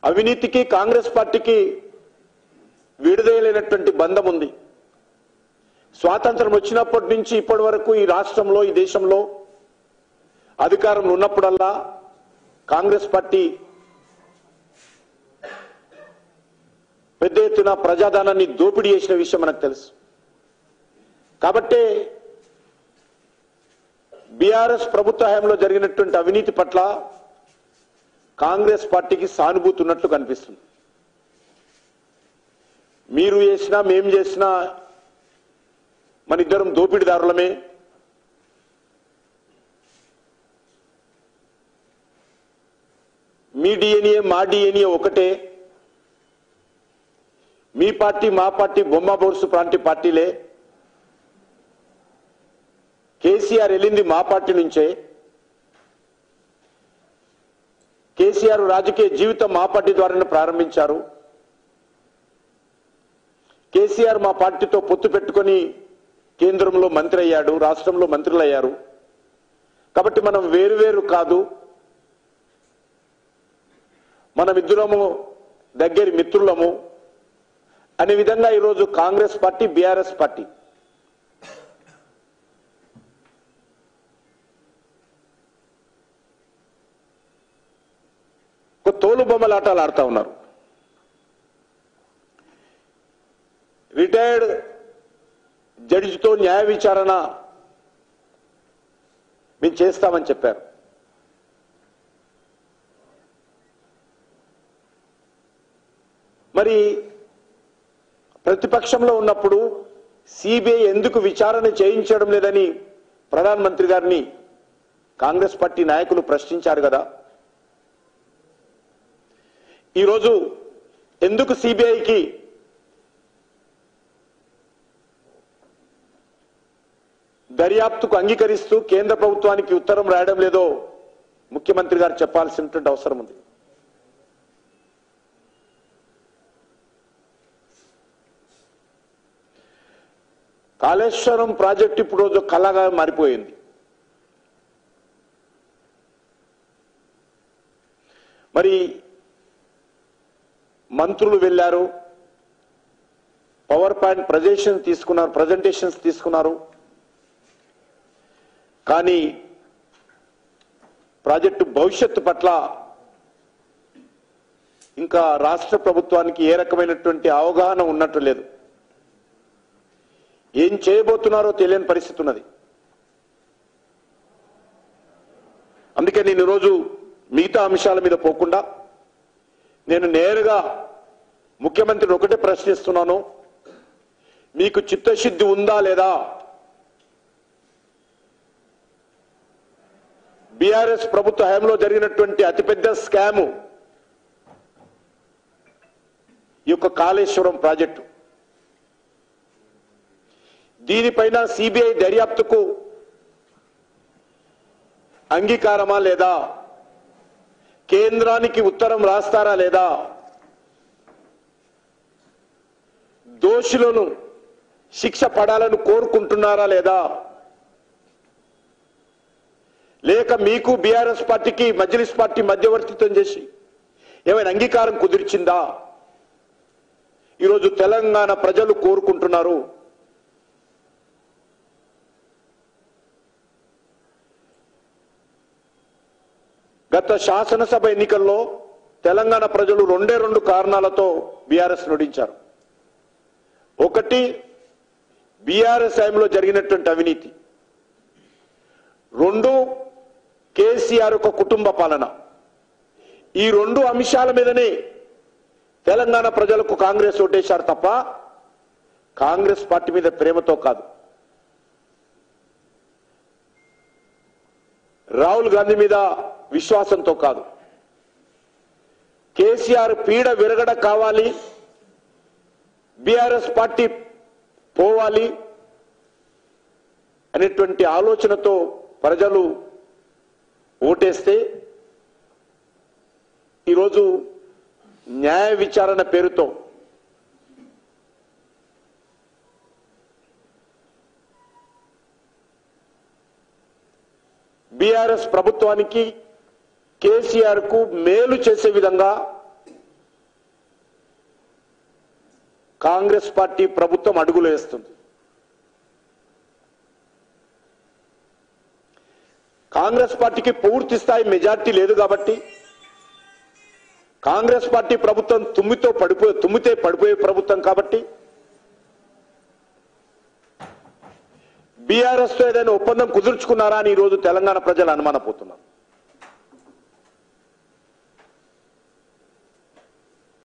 అవినీతికి కాంగ్రెస్ పార్టీకి విడుదలైనటువంటి బంధం ఉంది స్వాతంత్రం వచ్చినప్పటి నుంచి ఇప్పటి వరకు ఈ రాష్ట్రంలో ఈ దేశంలో అధికారంలో ఉన్నప్పుడల్లా కాంగ్రెస్ పార్టీ పెద్ద ఎత్తున ప్రజాధనాన్ని దోపిడీ చేసిన విషయం మనకు తెలుసు కాబట్టే బీఆర్ఎస్ ప్రభుత్వ హయాంలో జరిగినటువంటి అవినీతి పట్ల కాంగ్రెస్ పార్టీకి సానుభూతి ఉన్నట్లు కనిపిస్తుంది మీరు చేసినా మేం చేసినా మన ఇద్దరం దోపిడీదారులమే మీ డిఎన్ఏ మా డిఎన్ఏ ఒకటే మీ పార్టీ మా పార్టీ బొమ్మ బోర్సు ప్రాంతి పార్టీలే కేసీఆర్ వెళ్ళింది మా పార్టీ నుంచే కేసీఆర్ రాజకీయ జీవితం మా పార్టీ ద్వారానే ప్రారంభించారు కేసీఆర్ మా పార్టీతో పొత్తు పెట్టుకొని కేంద్రంలో మంత్రి అయ్యాడు రాష్ట్రంలో మంత్రులు అయ్యారు కాబట్టి మనం వేరువేరు కాదు మనమిద్దరము దగ్గరి మిత్రులము అనే విధంగా ఈరోజు కాంగ్రెస్ పార్టీ బీఆర్ఎస్ పార్టీ ఒక తోలు బొమ్మలాటాలు ఆడుతా ఉన్నారు రిటైర్డ్ జడ్జితో న్యాయ విచారణ మేము చేస్తామని చెప్పారు మరి ప్రతిపక్షంలో ఉన్నప్పుడు సిబిఐ ఎందుకు విచారణ చేయించడం లేదని ప్రధానమంత్రి గారిని కాంగ్రెస్ పార్టీ నాయకులు ప్రశ్నించారు కదా ఈరోజు ఎందుకు సిబిఐకి దర్యాప్తుకు అంగీకరిస్తూ కేంద్ర ప్రభుత్వానికి ఉత్తరం రాయడం లేదో ముఖ్యమంత్రి గారు చెప్పాల్సినటువంటి అవసరం ఉంది కాళేశ్వరం ప్రాజెక్టు ఇప్పుడు రోజు కళగా మారిపోయింది మరి మంత్రులు వెళ్ళారు పవర్ పాయింట్ ప్రజెషన్ తీసుకున్నారు ప్రజెంటేషన్స్ తీసుకున్నారు కానీ ప్రాజెక్టు భవిష్యత్తు పట్ల ఇంకా రాష్ట్ర ప్రభుత్వానికి ఏ రకమైనటువంటి అవగాహన ఉన్నట్టు లేదు ఏం చేయబోతున్నారో తెలియని పరిస్థితి ఉన్నది అందుకే నేను ఈరోజు మిగతా అంశాల మీద పోకుండా నేను నేరుగా ముఖ్యమంత్రిని ఒకటే ప్రశ్నిస్తున్నాను మీకు చిత్తశుద్ధి ఉందా లేదా బీఆర్ఎస్ ప్రభుత్వ హయాంలో జరిగినటువంటి అతిపెద్ద స్కాము ఈ యొక్క కాళేశ్వరం ప్రాజెక్టు దీనిపైన సిబిఐ దర్యాప్తుకు అంగీకారమా లేదా కేంద్రానికి ఉత్తరం రాస్తారా లేదా దోషులను శిక్ష పడాలని కోరుకుంటున్నారా లేదా లేక మీకు బీఆర్ఎస్ పార్టీకి మజ్లిస్ పార్టీ మధ్యవర్తిత్వం చేసి ఏమైనా అంగీకారం కుదిర్చిందా ఈరోజు తెలంగాణ ప్రజలు కోరుకుంటున్నారు గత శాసనసభ ఎన్నికల్లో తెలంగాణ ప్రజలు రెండే రెండు కారణాలతో బీఆర్ఎస్ నొడించారు ఒకటి బీఆర్ఎస్ టైంలో జరిగినటువంటి అవినీతి రెండు కేసీఆర్ ఒక కుటుంబ పాలన ఈ రెండు అంశాల మీదనే తెలంగాణ ప్రజలకు కాంగ్రెస్ ఓటేశారు తప్ప కాంగ్రెస్ పార్టీ మీద ప్రేమతో కాదు రాహుల్ గాంధీ మీద విశ్వాసంతో కాదు కేసీఆర్ పీడ విరగడ కావాలి బీఆర్ఎస్ పార్టీ పోవాలి అనేటువంటి ఆలోచనతో ప్రజలు ఓటేస్తే ఈరోజు న్యాయ విచారణ పేరుతో బీఆర్ఎస్ ప్రభుత్వానికి కేసీఆర్ కు మేలు చేసే విధంగా కాంగ్రెస్ పార్టీ ప్రభుత్వం అడుగులు వేస్తుంది కాంగ్రెస్ పార్టీకి పూర్తి స్థాయి మెజార్టీ లేదు కాబట్టి కాంగ్రెస్ పార్టీ ప్రభుత్వం తుమ్మితో పడిపోయే తుమ్మితే పడిపోయే ప్రభుత్వం కాబట్టి బీఆర్ఎస్ తో ఏదైనా ఒప్పందం కుదుర్చుకున్నారా అని ఈరోజు తెలంగాణ ప్రజలు అనుమానపోతున్నారు